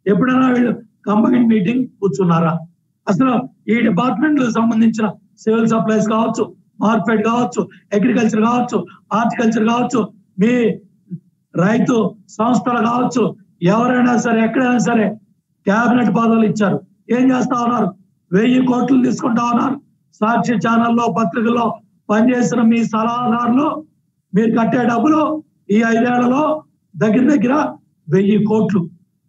ఎప్పుడైనా వీళ్ళు combine meeting కూర్చున్నారా అసలు ఈ డిపార్ట్మెంట్ సంబంధించిన సివిల్ సప్లైస్ కావచ్చు మార్కెట్ కావచ్చు అగ్రికల్చర్ కావచ్చు హార్టికల్చర్ కావచ్చు మీ రైతు సంస్థలు కావచ్చు ఎవరైనా సరే ఎక్కడైనా సరే కేబినెట్ పదవులు ఇచ్చారు ఏం చేస్తా ఉన్నారు వెయ్యి కోట్లు తీసుకుంటా ఉన్నారు సాక్షి ఛానల్లో పత్రికల్లో పనిచేసిన మీ సలహాదారులు మీరు కట్టే డబ్బులు ఈ ఐదేళ్లలో దగ్గర దగ్గర వెయ్యి కోట్లు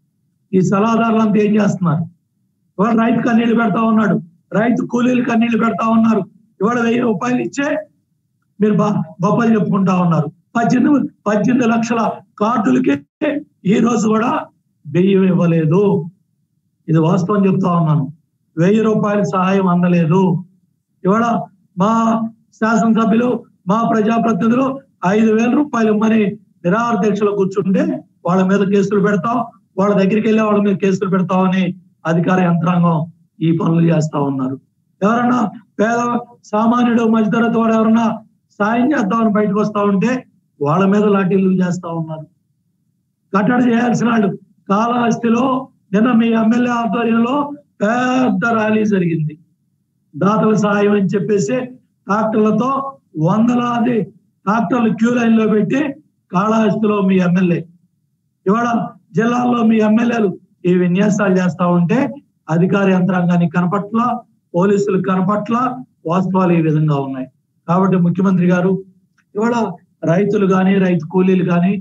ఈ సలహాదారులు అంతా ఏం చేస్తున్నారు ఇవాళ రైతు కన్నీళ్లు పెడతా ఉన్నాడు రైతు కూలీలు కన్నీళ్లు పెడతా ఉన్నారు ఇవాళ వెయ్యి రూపాయలు ఇచ్చే మీరు బా గొప్పలు చెప్పుకుంటా ఉన్నారు పద్దెనిమిది పద్దెనిమిది లక్షల కార్డులకి ఈ రోజు కూడా బియ్యం ఇవ్వలేదు ఇది వాస్తవం చెప్తా ఉన్నాను వెయ్యి రూపాయల సహాయం అందలేదు ఇవాళ మా శాసనసభ్యులు మా ప్రజాప్రతినిధులు ఐదు వేల రూపాయలు ఇమ్మని నిరాహార దీక్షలో కూర్చుంటే వాళ్ళ మీద కేసులు పెడతాం వాళ్ళ దగ్గరికి వెళ్ళి వాళ్ళ మీద కేసులు పెడతామని అధికార యంత్రాంగం ఈ పనులు చేస్తా ఉన్నారు ఎవరన్నా పేద సామాన్యుడు మధ్యతరగతి వాడు ఎవరన్నా సాయం చేద్దామని బయటకు వస్తా ఉంటే వాళ్ళ మీద లాఠీలు చేస్తా ఉన్నారు కట్టడి చేయాల్సిన వాళ్ళు కాళహస్తిలో నిన్న మీ ఎమ్మెల్యే ఆధ్వర్యంలో పెద్ద ర్యాలీ జరిగింది దాతల సహాయం అని చెప్పేసి ట్రాక్టర్లతో వందలాది ట్రాక్టర్లు క్యూ లైన్ లో పెట్టి కాళహస్తిలో మీ ఎమ్మెల్యే ఇవాళ జిల్లాల్లో మీ ఎమ్మెల్యేలు ఈ విన్యాసాలు చేస్తా ఉంటే అధికార యంత్రాంగానికి కనపట్ల పోలీసులకు కనపట్ల వాస్తవాలు ఈ విధంగా ఉన్నాయి కాబట్టి ముఖ్యమంత్రి గారు ఇవాళ రైతులు కానీ రైతు కూలీలు కానీ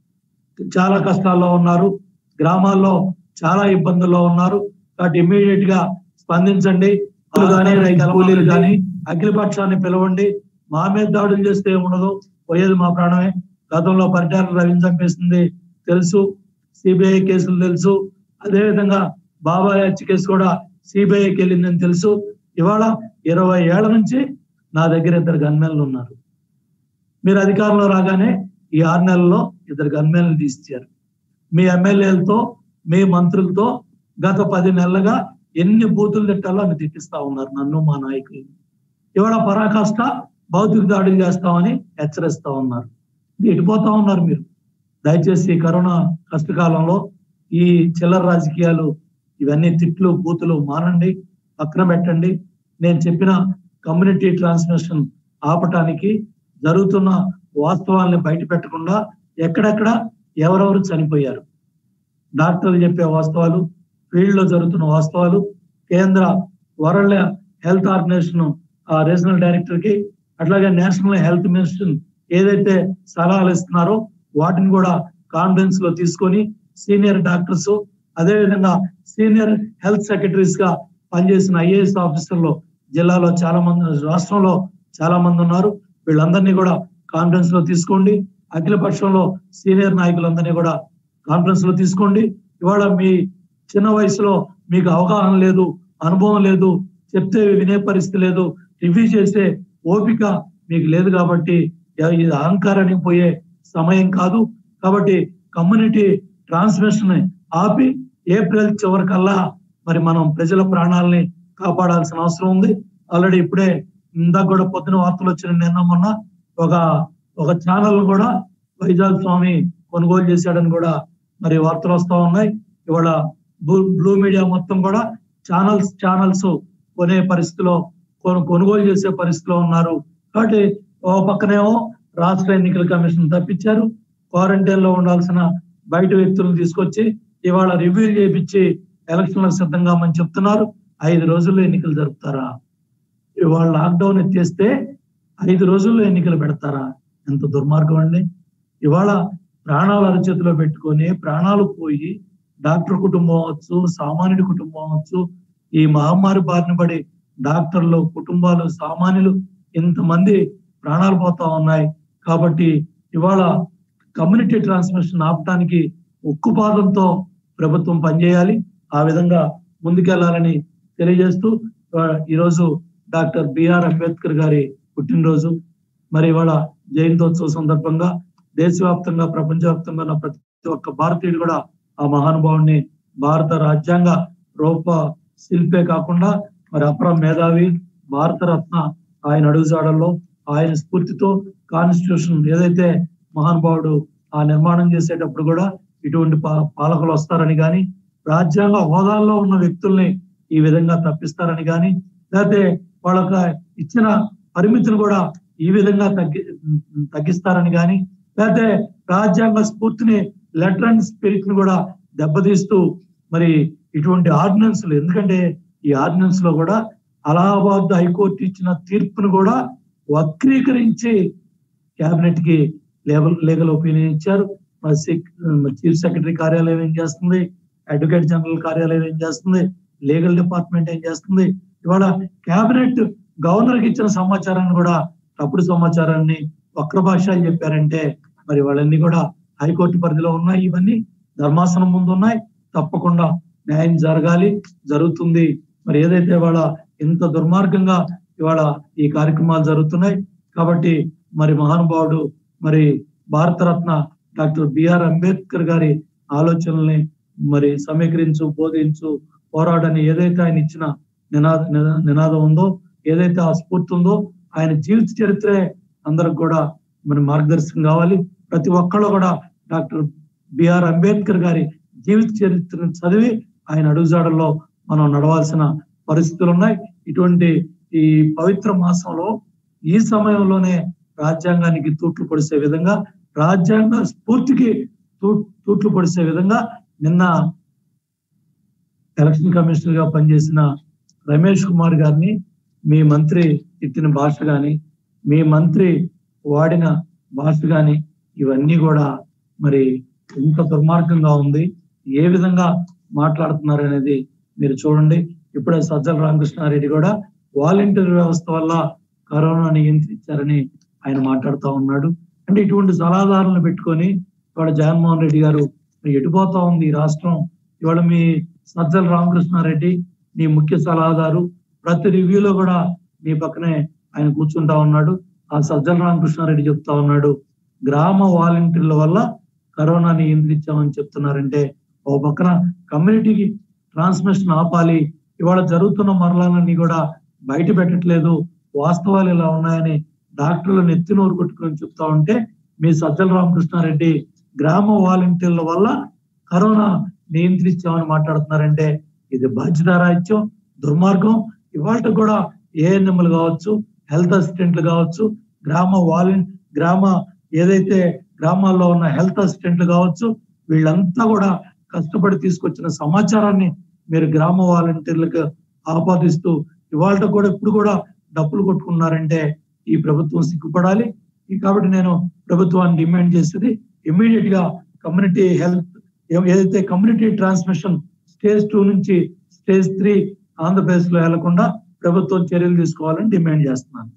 చాలా కష్టాల్లో ఉన్నారు గ్రామాల్లో చాలా ఇబ్బందుల్లో ఉన్నారు కాబట్టి ఇమ్మీడియట్ గా స్పందించండి కానీ రైతు కూలీలు కానీ అఖిలపక్షాన్ని పిలవండి మా మీద దాడులు చేస్తే ఏముండదు పోయేది మా ప్రాణమే గతంలో పరిటాల రవిని చంపేసింది తెలుసు సిబిఐ కేసులు తెలుసు అదే విధంగా బాబాయ్ హత్య కేసు కూడా సిబిఐకి వెళ్ళిందని తెలుసు ఇవాళ ఇరవై ఏళ్ల నుంచి నా దగ్గర ఇద్దరు గన్మెన్లు ఉన్నారు మీరు అధికారంలో రాగానే ఈ ఆరు నెలల్లో ఇద్దరు గన్మెన్లు తీసిచ్చారు మీ ఎమ్మెల్యేలతో మీ మంత్రులతో గత పది నెలలుగా ఎన్ని బూతులు తిట్టాలో అన్ని తిట్టిస్తా ఉన్నారు నన్ను మా నాయకులు ఇవాళ పరాకాష్ట భౌతిక దాడులు చేస్తామని హెచ్చరిస్తా ఉన్నారు ఇటుపోతా ఉన్నారు మీరు దయచేసి ఈ కరోనా కష్టకాలంలో ఈ చిల్లర రాజకీయాలు ఇవన్నీ తిట్లు బూతులు మానండి పక్కన పెట్టండి నేను చెప్పిన కమ్యూనిటీ ట్రాన్స్మిషన్ ఆపటానికి జరుగుతున్న వాస్తవాల్ని బయట పెట్టకుండా ఎక్కడెక్కడ ఎవరెవరు చనిపోయారు డాక్టర్లు చెప్పే వాస్తవాలు ఫీల్డ్ లో జరుగుతున్న వాస్తవాలు కేంద్ర వరల్డ్ హెల్త్ ఆర్గనైజేషన్ ఆ రీజనల్ డైరెక్టర్ కి అట్లాగే నేషనల్ హెల్త్ మినిస్టర్ ఏదైతే సలహాలు ఇస్తున్నారో వాటిని కూడా కాన్ఫరెన్స్ లో తీసుకొని సీనియర్ డాక్టర్స్ అదే విధంగా సీనియర్ హెల్త్ సెక్రటరీస్ గా పనిచేసిన ఐఏఎస్ ఆఫీసర్లు జిల్లాలో చాలా మంది రాష్ట్రంలో చాలా మంది ఉన్నారు వీళ్ళందరినీ కూడా కాన్ఫరెన్స్ లో తీసుకోండి అఖిల పక్షంలో సీనియర్ నాయకులందరినీ కూడా కాన్ఫరెన్స్ లో తీసుకోండి ఇవాళ మీ చిన్న వయసులో మీకు అవగాహన లేదు అనుభవం లేదు చెప్తే వినే పరిస్థితి లేదు రివ్యూ చేసే ఓపిక మీకు లేదు కాబట్టి ఇది అహంకారానికి పోయే సమయం కాదు కాబట్టి కమ్యూనిటీ ట్రాన్స్మిషన్ ఆపి ఏప్రిల్ చివరికల్లా మరి మనం ప్రజల ప్రాణాలని కాపాడాల్సిన అవసరం ఉంది ఆల్రెడీ ఇప్పుడే ఇందాక కూడా పొద్దున వార్తలు వచ్చిన నిన్న మొన్న ఒక ఒక ఛానల్ కూడా వైజాగ్ స్వామి కొనుగోలు చేశాడని కూడా మరి వార్తలు వస్తా ఉన్నాయి ఇవాళ బ్లూ మీడియా మొత్తం కూడా ఛానల్స్ ఛానల్స్ కొనే పరిస్థితిలో కొను కొనుగోలు చేసే పరిస్థితిలో ఉన్నారు కాబట్టి ఓ పక్కనేమో రాష్ట్ర ఎన్నికల కమిషన్ తప్పించారు క్వారంటైన్ లో ఉండాల్సిన బయట వ్యక్తులను తీసుకొచ్చి ఇవాళ రివ్యూ చేయించి ఎలక్షన్లకు సిద్ధంగా అని చెప్తున్నారు ఐదు రోజుల్లో ఎన్నికలు జరుపుతారా ఇవాళ లాక్డౌన్ ఎత్తేస్తే ఐదు రోజుల్లో ఎన్నికలు పెడతారా ఎంత దుర్మార్గం అండి ఇవాళ ప్రాణాలు అరచేతిలో పెట్టుకొని ప్రాణాలు పోయి డాక్టర్ కుటుంబం అవచ్చు సామాన్యుడి కుటుంబం అవచ్చు ఈ మహమ్మారి బారిన పడి డాక్టర్లు కుటుంబాలు సామాన్యులు ఇంతమంది ప్రాణాలు పోతా ఉన్నాయి కాబట్టి ఇవాళ కమ్యూనిటీ ట్రాన్స్మిషన్ ఆపడానికి ఉక్కుపాదంతో ప్రభుత్వం పనిచేయాలి ఆ విధంగా ముందుకెళ్లాలని తెలియజేస్తూ ఈరోజు డాక్టర్ బిఆర్ అంబేద్కర్ గారి పుట్టినరోజు మరి ఇవాళ జయంతోత్సవ సందర్భంగా దేశవ్యాప్తంగా ప్రపంచవ్యాప్తంగా ఉన్న ప్రతి ఒక్క భారతీయుడు కూడా ఆ మహానుభావుని భారత రాజ్యాంగ రూప శిల్పే కాకుండా మరి అప్ర మేధావి భారత రత్న ఆయన అడుగుజాడల్లో ఆయన స్ఫూర్తితో కాన్స్టిట్యూషన్ ఏదైతే మహానుభావుడు ఆ నిర్మాణం చేసేటప్పుడు కూడా ఇటువంటి పాలకులు వస్తారని కానీ రాజ్యాంగ హోదాల్లో ఉన్న వ్యక్తుల్ని ఈ విధంగా తప్పిస్తారని కానీ లేకపోతే వాళ్ళక ఇచ్చిన పరిమితిని కూడా ఈ విధంగా తగ్గి తగ్గిస్తారని కానీ లేకపోతే రాజ్యాంగ స్ఫూర్తిని లెటర్ అండ్ స్పిరిట్ ని కూడా దెబ్బతీస్తూ మరి ఇటువంటి ఆర్డినెన్స్లు ఎందుకంటే ఈ ఆర్డినెన్స్ లో కూడా అలహాబాద్ హైకోర్టు ఇచ్చిన తీర్పును కూడా వక్రీకరించి కేబినెట్ కి లేబల్ లీగల్ ఒపీనియన్ ఇచ్చారు మరి సెక్- మరి చీఫ్ సెక్రటరీ కార్యాలయం ఏం చేస్తుంది అడ్వకేట్ జనరల్ కార్యాలయం ఏం చేస్తుంది లీగల్ డిపార్ట్మెంట్ ఏం చేస్తుంది ఇవాళ కేబినెట్ గవర్నర్ కి ఇచ్చిన సమాచారాన్ని కూడా తప్పుడు సమాచారాన్ని వక్ర భాషలు చెప్పారంటే మరి వాళ్ళన్నీ కూడా హైకోర్టు పరిధిలో ఉన్నాయి ఇవన్నీ ధర్మాసనం ముందు ఉన్నాయి తప్పకుండా న్యాయం జరగాలి జరుగుతుంది మరి ఏదైతే ఇవాళ ఇంత దుర్మార్గంగా ఇవాళ ఈ కార్యక్రమాలు జరుగుతున్నాయి కాబట్టి మరి మహానుభావుడు మరి భారతరత్న డాక్టర్ బిఆర్ అంబేద్కర్ గారి ఆలోచనల్ని మరి సమీకరించు బోధించు పోరాడని ఏదైతే ఆయన ఇచ్చిన నినాద నినా- నినాదం ఉందో ఏదైతే ఆ స్ఫూర్తి ఉందో ఆయన జీవిత చరిత్రే అందరికి కూడా మరి మార్గదర్శకం కావాలి ప్రతి ఒక్కళ్ళు కూడా డాక్టర్ బిఆర్ అంబేద్కర్ గారి జీవిత చరిత్రను చదివి ఆయన అడుగుజాడల్లో మనం నడవాల్సిన పరిస్థితులు ఉన్నాయి ఇటువంటి ఈ పవిత్ర మాసంలో ఈ సమయంలోనే రాజ్యాంగానికి తూట్లు పొడిసే విధంగా రాజ్యాంగ స్ఫూర్తికి తూ- తూట్లు పొడిసే విధంగా నిన్న ఎలక్షన్ కమిషనర్ గా పనిచేసిన రమేష్ కుమార్ గారిని మీ మంత్రి తిట్టిన భాష గాని మీ మంత్రి వాడిన భాష గాని ఇవన్నీ కూడా మరి ఎంత దుర్మార్గంగా ఉంది ఏ విధంగా మాట్లాడుతున్నారు అనేది మీరు చూడండి ఇప్పుడే సజ్జల రామకృష్ణారెడ్డి కూడా వాలంటీర్ వ్యవస్థ వల్ల కరోనా నియంత్రించారని ఆయన మాట్లాడుతూ ఉన్నాడు అంటే ఇటువంటి సలహాదారులను పెట్టుకొని ఇవాళ జగన్మోహన్ రెడ్డి గారు మరి ఎటుపోతా ఉంది ఈ రాష్ట్రం ఇవాళ మీ సజ్జల రామకృష్ణారెడ్డి నీ ముఖ్య సలహాదారు ప్రతి రివ్యూలో కూడా నీ పక్కనే ఆయన కూర్చుంటా ఉన్నాడు ఆ సజ్జల రామకృష్ణారెడ్డి చెప్తా ఉన్నాడు గ్రామ వాలంటీర్ల వల్ల కరోనా నియంత్రించామని చెప్తున్నారంటే ఓ పక్కన కమ్యూనిటీకి ట్రాన్స్మిషన్ ఆపాలి ఇవాళ జరుగుతున్న మరణాలన్నీ కూడా బయట పెట్టట్లేదు వాస్తవాలు ఇలా ఉన్నాయని డాక్టర్లు నెత్తి నోరు కొట్టుకుని చెప్తా ఉంటే మీ సజ్జల రామకృష్ణారెడ్డి గ్రామ వాలంటీర్ల వల్ల కరోనా నియంత్రించామని మాట్లాడుతున్నారంటే ఇది బాధ్యతారాహిత్యం దుర్మార్గం ఇవాళ కూడా ఏఎన్ఎంలు కావచ్చు హెల్త్ అసిస్టెంట్లు కావచ్చు గ్రామ వాలంటీ గ్రామ ఏదైతే గ్రామాల్లో ఉన్న హెల్త్ అసిస్టెంట్లు కావచ్చు వీళ్ళంతా కూడా కష్టపడి తీసుకొచ్చిన సమాచారాన్ని మీరు గ్రామ వాలంటీర్లకు ఆపాదిస్తూ ఇవాళ కూడా ఇప్పుడు కూడా డబ్బులు కొట్టుకున్నారంటే ఈ ప్రభుత్వం సిగ్గుపడాలి ఈ కాబట్టి నేను ప్రభుత్వాన్ని డిమాండ్ చేసేది ఇమ్మీడియట్ గా కమ్యూనిటీ హెల్త్ ఏదైతే కమ్యూనిటీ ట్రాన్స్మిషన్ స్టేజ్ టూ నుంచి స్టేజ్ త్రీ ఆంధ్రప్రదేశ్ లో వెళ్లకుండా ప్రభుత్వం చర్యలు తీసుకోవాలని డిమాండ్ చేస్తున్నాను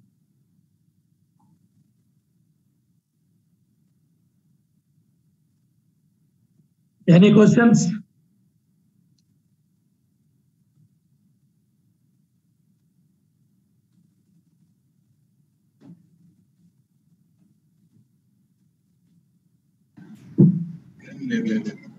ఎనీ క్వశ్చన్స్ లేదు లేదు లేదు.